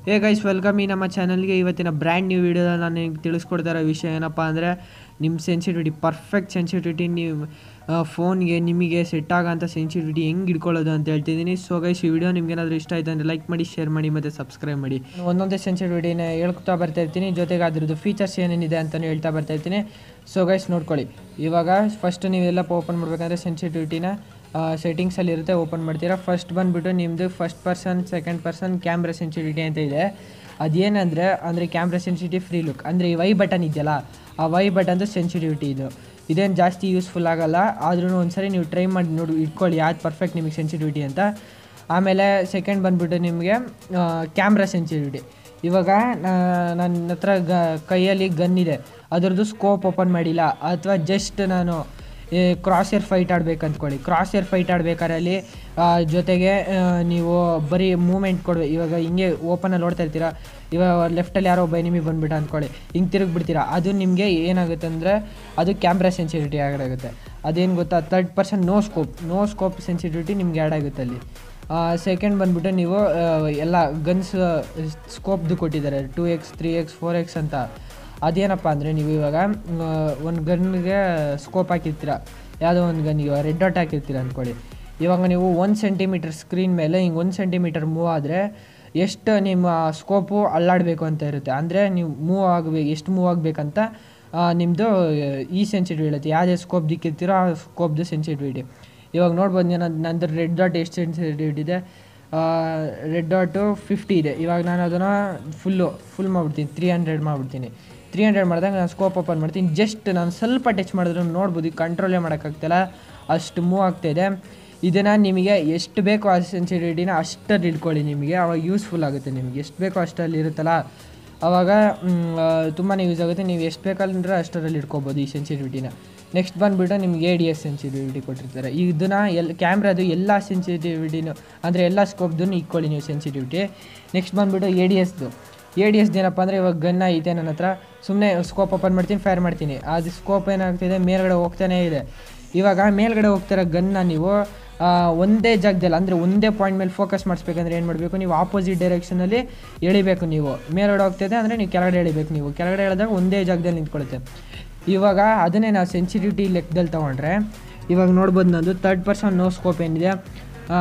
hey guys welcome ಈ ನಮ್ಮ ಚಾನಲ್ಗೆ ಇವತ್ತಿನ ಬ್ರ್ಯಾಂಡ್ ನ್ಯೂ ವಿಡಿಯೋದಲ್ಲಿ ನಾನು ನಿಮ್ಗೆ ತಿಳಿಸ್ಕೊಡ್ತಾ ಇರೋ ವಿಷಯ ಏನಪ್ಪ ಅಂದರೆ ನಿಮ್ಮ ಸೆನ್ಸಿಟಿವಿಟಿ ಪರ್ಫೆಕ್ಟ್ ಸೆನ್ಸಿಟಿವಿಟಿ ನೀವು ಫೋನ್ಗೆ ನಿಮಗೆ ಸೆಟ್ ಆಗೋಂಥ ಸೆನ್ಸಿಟಿವಿಟಿ ಹೆಂಗೆ ಇಟ್ಕೊಳ್ಳೋದು ಅಂತ ಹೇಳ್ತಿದ್ದೀನಿ ಸೊ ಗೈಸ್ ಈ ವಿಡಿಯೋ ನಿಮ್ಗೆ ಏನಾದರೂ ಇಷ್ಟ ಆಯ್ತು ಅಂದರೆ ಲೈಕ್ ಮಾಡಿ ಶೇರ್ ಮಾಡಿ ಮತ್ತು ಸಬ್ಸ್ಕ್ರೈಬ್ ಮಾಡಿ ನಾನು ಒಂದೊಂದೇ ಸೆನ್ಸಿಟಿವಿಟಿನ ಹೇಳ್ತಾ ಬರ್ತಾ ಇರ್ತೀನಿ ಜೊತೆಗೆ ಅದ್ರದ್ದು ಫೀಚರ್ಸ್ ಏನೇನಿದೆ ಅಂತಲೂ ಹೇಳ್ತಾ ಬರ್ತಾ ಇರ್ತೀನಿ ಸೊ ಗೈಸ್ ನೋಡ್ಕೊಳ್ಳಿ ಇವಾಗ ಫಸ್ಟ್ ನೀವೆಲ್ಲ ಓಪನ್ ಮಾಡಬೇಕಂದ್ರೆ ಸೆನ್ಸಿಟಿವಿಟಿನ ಸೆಟ್ಟಿಂಗ್ಸಲ್ಲಿ ಇರುತ್ತೆ ಓಪನ್ ಮಾಡ್ತೀರಾ ಫಸ್ಟ್ ಬಂದುಬಿಟ್ಟು ನಿಮ್ಮದು first person second person camera sensitivity ಅಂತ ಇದೆ ಅದೇನಂದರೆ ಅಂದರೆ ಕ್ಯಾಮ್ರಾ ಸೆನ್ಸಿಟಿವ್ ಫ್ರೀ ಲುಕ್ ಅಂದರೆ ಈ ವೈ ಬಟನ್ ಇದೆಯಲ್ಲ ಆ ವೈ ಬಟನ್ದು ಸೆನ್ಸಿಟಿವಿಟಿ ಇದು ಇದೇನು ಜಾಸ್ತಿ ಯೂಸ್ಫುಲ್ ಆಗಲ್ಲ ಆದ್ರೂ ಒಂದ್ಸರಿ ನೀವು ಟ್ರೈ ಮಾಡಿ ನೋಡಿ ಇಟ್ಕೊಳ್ಳಿ ಯಾವ್ದು ಪರ್ಫೆಕ್ಟ್ ನಿಮಗೆ ಸೆನ್ಸಿಟಿವಿಟಿ ಅಂತ ಆಮೇಲೆ ಸೆಕೆಂಡ್ ಬಂದುಬಿಟ್ಟು ನಿಮಗೆ ಕ್ಯಾಮ್ರಾ ಸೆನ್ಸಿಟಿವಿಟಿ ಇವಾಗ ನನ್ನ ಹತ್ರ ಗ ಕೈಯಲ್ಲಿ ಗನ್ ಇದೆ ಅದರದ್ದು ಸ್ಕೋಪ್ ಓಪನ್ ಮಾಡಿಲ್ಲ ಅಥವಾ ಜಸ್ಟ್ ನಾನು ಕ್ರಾಸ್ ಏರ್ ಫೈಟ್ ಆಡ್ಬೇಕು ಅಂದ್ಕೊಳ್ಳಿ ಕ್ರಾಸ್ ಏರ್ ಫೈಟ್ ಆಡ್ಬೇಕಾದ್ರೆ ಅಲ್ಲಿ ಜೊತೆಗೆ ಆ, ನೀವು ಬರೀ ಮೂಮೆಂಟ್ ಕೊಡ್ಬೇಕು ಇವಾಗ ಹಿಂಗೆ ಓಪನಲ್ಲಿ ನೋಡ್ತಾ ಇರ್ತೀರಾ ಇವಾಗ ಲೆಫ್ಟಲ್ಲಿ ಯಾರೋ ಒಬ್ಬ ಎನಿಮಿ ಬಂದುಬಿಟ್ಟ ಅಂದ್ಕೊಳ್ಳಿ ಹಿಂಗೆ ತಿರುಗಿಬಿಡ್ತೀರಾ ಅದು ನಿಮಗೆ ಏನಾಗುತ್ತೆ ಅಂದರೆ ಅದು ಕ್ಯಾಮ್ರಾ ಸೆನ್ಸಿಟಿವಿಟಿ ಆ್ಯಡ್ ಆಗುತ್ತೆ ಅದೇನು ಗೊತ್ತಾ third person no scope no scope sensitivity ನಿಮ್ಗೆ ಆ್ಯಡ್ ಆಗುತ್ತೆ ಅಲ್ಲಿ ಸೆಕೆಂಡ್ ಬಂದುಬಿಟ್ಟು ನೀವು ಆ, ಎಲ್ಲ ಗನ್ಸ್ ಸ್ಕೋಪ್ದು ಕೊಟ್ಟಿದ್ದಾರೆ two X three X four X ಅಂತ ಅದೇನಪ್ಪ ಅಂದರೆ ನೀವು ಇವಾಗ ಒಂದು ಗನ್ಗೆ ಸ್ಕೋಪ್ ಹಾಕಿರ್ತೀರ ಯಾವುದೋ ಒಂದು ಗನ್ನಿಗೆ ರೆಡ್ ಡಾಟ್ ಹಾಕಿರ್ತೀರ ಅಂದ್ಕೊಳ್ಳಿ ಇವಾಗ ನೀವು ಒಂದು ಸೆಂಟಿಮೀಟರ್ ಸ್ಕ್ರೀನ್ ಮೇಲೆ ಹಿಂಗೆ ಒಂದು ಸೆಂಟಿಮೀಟರ್ ಮೂವ್ ಆದರೆ ಎಷ್ಟು ನಿಮ್ಮ ಸ್ಕೋಪು ಅಲ್ಲಾಡಬೇಕು ಅಂತ ಇರುತ್ತೆ ಅಂದರೆ ನೀವು ಮೂವ್ ಆಗಬೇಕು ಎಷ್ಟು ಮೂವ್ ಆಗಬೇಕಂತ ನಿಮ್ಮದು ಈ ಸೆನ್ಸಿಟಿವ್ ಹೇಳುತ್ತೆ ಯಾವುದೇ ಸ್ಕೋಪ್ ದಿಕ್ಕಿರ್ತೀರೋ ಆ ಸ್ಕೋಪ್ದು ಸೆನ್ಸಿಟಿವಿಟಿ ಇವಾಗ ನೋಡ್ಬೋದು ನಾನು ನಂದು ರೆಡ್ ಡಾಟ್ ಎಷ್ಟು ಸೆನ್ಸಿಟಿವಿಟಿ ಇದೆ ರೆಡ್ ಡಾಟು ಫಿಫ್ಟಿ ಇದೆ ಇವಾಗ ನಾನು ಅದನ್ನು ಫುಲ್ಲು ಫುಲ್ ಮಾಡಿಬಿಡ್ತೀನಿ ತ್ರೀ ಹಂಡ್ರೆಡ್ ಮಾಡಿಬಿಡ್ತೀನಿ ತ್ರೀ ಹಂಡ್ರೆಡ್ ಮಾಡಿದಾಗ ನಾನು ಸ್ಕೋಪ್ ಓಪನ್ ಮಾಡ್ತೀನಿ ಜಸ್ಟ್ ನಾನು ಸ್ವಲ್ಪ ಟಚ್ ಮಾಡಿದ್ರು ನೋಡ್ಬೋದು ಈಗ ಕಂಟ್ರೋಲೇ ಮಾಡೋಕ್ಕಾಗ್ತಿಲ್ಲ ಅಷ್ಟು ಮೂವ್ ಆಗ್ತಾಯಿದೆ ಇದನ್ನು ನಿಮಗೆ ಎಷ್ಟು ಬೇಕೋ ಆ ಸೆನ್ಸಿಟಿವಿಟಿನ ಅಷ್ಟಲ್ಲಿ ಇಟ್ಕೊಳ್ಳಿ ನಿಮಗೆ ಅವಾಗ ಯೂಸ್ಫುಲ್ ಆಗುತ್ತೆ ನಿಮಗೆ ಎಷ್ಟು ಬೇಕೋ ಅಷ್ಟರಲ್ಲಿ ಇರುತ್ತಲ್ಲ ಆವಾಗ ತುಂಬಾ ಯೂಸ್ ಆಗುತ್ತೆ ನೀವು ಎಷ್ಟು ಬೇಕಂದ್ರೆ ಅಷ್ಟರಲ್ಲಿ ಇಟ್ಕೋಬೋದು ಈ ಸೆನ್ಸಿಟಿವಿಟಿನ ನೆಕ್ಸ್ಟ್ ಬಂದುಬಿಟ್ಟು ನಿಮ್ಗೆ ಎ ಡಿ ಎಸ್ ಸೆನ್ಸಿಟಿವಿಟಿ ಕೊಟ್ಟಿರ್ತಾರೆ ಇದನ್ನು ಎಲ್ ಕ್ಯಾಮ್ರಾದು ಎಲ್ಲ ಸೆನ್ಸಿಟಿವಿಟಿನೂ ಅಂದರೆ ಎಲ್ಲ ಸ್ಕೋಪ್ದನ್ನು ಇಟ್ಕೊಳ್ಳಿ ನೀವು ಸೆನ್ಸಿಟಿವಿಟಿ ನೆಕ್ಸ್ಟ್ ಬಂದುಬಿಟ್ಟು ಎ ಡಿ ಎಸ್ದು ಎ ಡಿ ಎಸ್ದು ಏನಪ್ಪ ಅಂದರೆ ಇವಾಗ ಗನ್ನ ಐತೆ ನನ್ನ ಹತ್ರ ಸುಮ್ಮನೆ ಸ್ಕೋಪ್ ಓಪನ್ ಮಾಡ್ತೀನಿ ಫೈರ್ ಮಾಡ್ತೀನಿ ಅದು ಸ್ಕೋಪ್ ಏನಾಗ್ತಿದೆ ಮೇಲ್ಗಡೆ ಹೋಗ್ತಾನೇ ಇದೆ ಇವಾಗ ಮೇಲ್ಗಡೆ ಹೋಗ್ತಿರೋ ಗನ್ನ ನೀವು ಆ, ಒಂದೇ ಜಾಗದಲ್ಲಿ ಅಂದರೆ ಒಂದೇ ಪಾಯಿಂಟ್ ಮೇಲೆ ಫೋಕಸ್ ಮಾಡಿಸ್ಬೇಕಂದ್ರೆ ಏನು ಮಾಡಬೇಕು ನೀವು ಆಪೋಸಿಟ್ ಡೈರೆಕ್ಷನಲ್ಲಿ ಎಳಿಬೇಕು ನೀವು ಮೇಲ್ಗಡೆ ಹೋಗ್ತಿದೆ ಅಂದರೆ ನೀವು ಕೆಳಗಡೆ ಎಳಿಬೇಕು ನೀವು ಕೆಳಗಡೆ ಎಳೆದಾಗ ಒಂದೇ ಜಾಗದಲ್ಲಿ ನಿಂತ್ಕೊಳ್ಳುತ್ತೆ ಇವಾಗ ಅದನ್ನೇ ನಾವು ಸೆನ್ಸಿಟಿವಿಟಿ ಲೆಕ್ಕದಲ್ಲಿ ತೊಗೊಂಡ್ರೆ ಇವಾಗ ನೋಡ್ಬೋದು ನಂದು ತರ್ಡ್ ಪರ್ಸನ್ ನೋ ಸ್ಕೋಪ್ ಏನಿದೆ ಆ,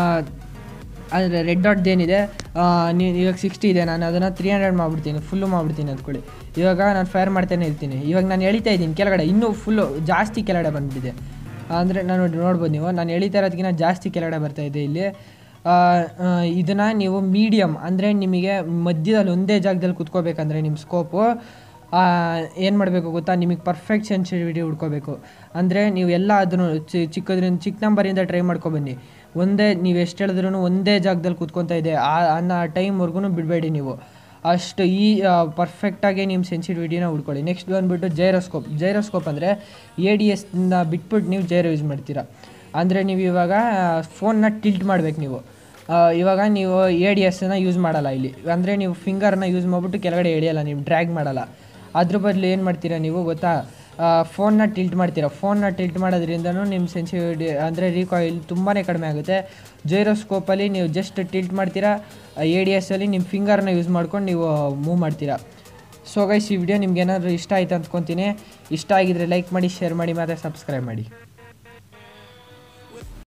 ಆದರೆ ರೆಡ್ ಡಾಟ್ದು ಏನಿದೆ ನೀವು ಇವಾಗ ಸಿಕ್ಸ್ಟಿ ಇದೆ ನಾನು ಅದನ್ನು ತ್ರೀ ಹಂಡ್ರೆಡ್ ಮಾಡಿಬಿಡ್ತೀನಿ ಫುಲ್ಲು ಮಾಡಿಬಿಡ್ತೀನಿ ಅಂದ್ಕೊಳ್ಳಿ ಇವಾಗ ನಾನು ಫೈರ್ ಮಾಡ್ತಾನೆ ಇರ್ತೀನಿ ಇವಾಗ ನಾನು ಎಳಿತಾ ಇದ್ದೀನಿ ಕೆಳಗಡೆ ಇನ್ನೂ ಫುಲ್ಲು ಜಾಸ್ತಿ ಕೆಳಗಡೆ ಬಂದುಬಿಟ್ಟಿದೆ ಅಂದರೆ ನಾನು ನೋಡ್ಬೋದು ನೀವು ನಾನು ಎಳಿತಾ ಇರೋದಕ್ಕಿಂತ ಜಾಸ್ತಿ ಕೆಳಗಡೆ ಬರ್ತಾ ಇದೆ ಇಲ್ಲಿ ಇದನ್ನು ನೀವು ಮೀಡಿಯಮ್ ಅಂದರೆ ನಿಮಗೆ ಮಧ್ಯದಲ್ಲಿ ಒಂದೇ ಜಾಗದಲ್ಲಿ ಕುತ್ಕೋಬೇಕಂದ್ರೆ ನಿಮ್ಮ ಸ್ಕೋಪು ಏನು ಮಾಡಬೇಕು ಗೊತ್ತಾ ನಿಮಗೆ ಪರ್ಫೆಕ್ಟ್ ಸೆನ್ಸಿಟಿವಿಟಿ ಹುಡ್ಕೋಬೇಕು ಅಂದರೆ ನೀವು ಎಲ್ಲ ಅದನ್ನು ಚಿ ಚಿಕ್ಕದ್ರಿಂದ ಚಿಕ್ಕ ನಂಬರಿಂದ ಟ್ರೈ ಮಾಡ್ಕೊಬನ್ನಿ ಒಂದೇ ನೀವು ಎಷ್ಟು ಹೇಳಿದ್ರೂ ಒಂದೇ ಜಾಗದಲ್ಲಿ ಕುತ್ಕೊತಾ ಇದೆ ಆ ಅನ್ನೋ ಟೈಮ್ವರೆಗೂ ಬಿಡಬೇಡಿ ನೀವು ಅಷ್ಟು ಈ ಪರ್ಫೆಕ್ಟಾಗಿ ನಿಮ್ಮ ಸೆನ್ಸಿಟಿವಿಟಿನ ಹುಡ್ಕೊಳ್ಳಿ ನೆಕ್ಸ್ಟ್ ಬಂದುಬಿಟ್ಟು ಜೈರೋಸ್ಕೋಪ್ ಜೈರೋಸ್ಕೋಪ್ ಅಂದರೆ ಎ ಡಿ ಎಸ್ನ ಬಿಟ್ಬಿಟ್ಟು ನೀವು ಜೈರೋ ಯೂಸ್ ಮಾಡ್ತೀರಾ ಅಂದರೆ ನೀವು ಇವಾಗ ಫೋನ್ನ ಟಿಲ್ಟ್ ಮಾಡ್ಬೇಕು ನೀವು ಆ, ಇವಾಗ ನೀವು ಎ ಡಿ ಎಸ್ನ ಯೂಸ್ ಮಾಡಲ್ಲ ಇಲ್ಲಿ ಅಂದರೆ ನೀವು ಫಿಂಗರ್ನ ಯೂಸ್ ಮಾಡಿಬಿಟ್ಟು ಕೆಳಗಡೆ ಎಳೆಯಲ್ಲ ನೀವು ಡ್ರ್ಯಾಗ್ ಮಾಡಲ್ಲ ಅದ್ರ ಬದಲು ಏನು ಮಾಡ್ತೀರಾ ನೀವು ಗೊತ್ತಾ ಫೋನ್ನ ಟಿಲ್ಟ್ ಮಾಡ್ತೀರಾ ಫೋನ್ನ ಟಿಲ್ಟ್ ಮಾಡೋದ್ರಿಂದನೂ ನಿಮ್ಮ ಸೆನ್ಸಿಟಿವಿಟಿ ಅಂದರೆ ರೀಕಾಯಿಲ್ ತುಂಬಾ ಕಡಿಮೆ ಆಗುತ್ತೆ ಜೈರೋಸ್ಕೋಪಲ್ಲಿ ನೀವು ಜಸ್ಟ್ ಟಿಲ್ಟ್ ಮಾಡ್ತೀರಾ ಎ ಡಿ ಎಸ್ಸಲ್ಲಿ ನಿಮ್ಮ ಫಿಂಗರ್ನ ಯೂಸ್ ಮಾಡ್ಕೊಂಡು ನೀವು ಮೂವ್ ಮಾಡ್ತೀರಾ ಸೊ ಗೈಸ್ ಈ ವಿಡಿಯೋ ನಿಮ್ಗೆ ಏನಾದರೂ ಇಷ್ಟ ಆಯ್ತು ಅಂದ್ಕೊತೀನಿ ಇಷ್ಟ ಆಗಿದ್ರೆ ಲೈಕ್ ಮಾಡಿ ಶೇರ್ ಮಾಡಿ ಮತ್ತು ಸಬ್ಸ್ಕ್ರೈಬ್ ಮಾಡಿ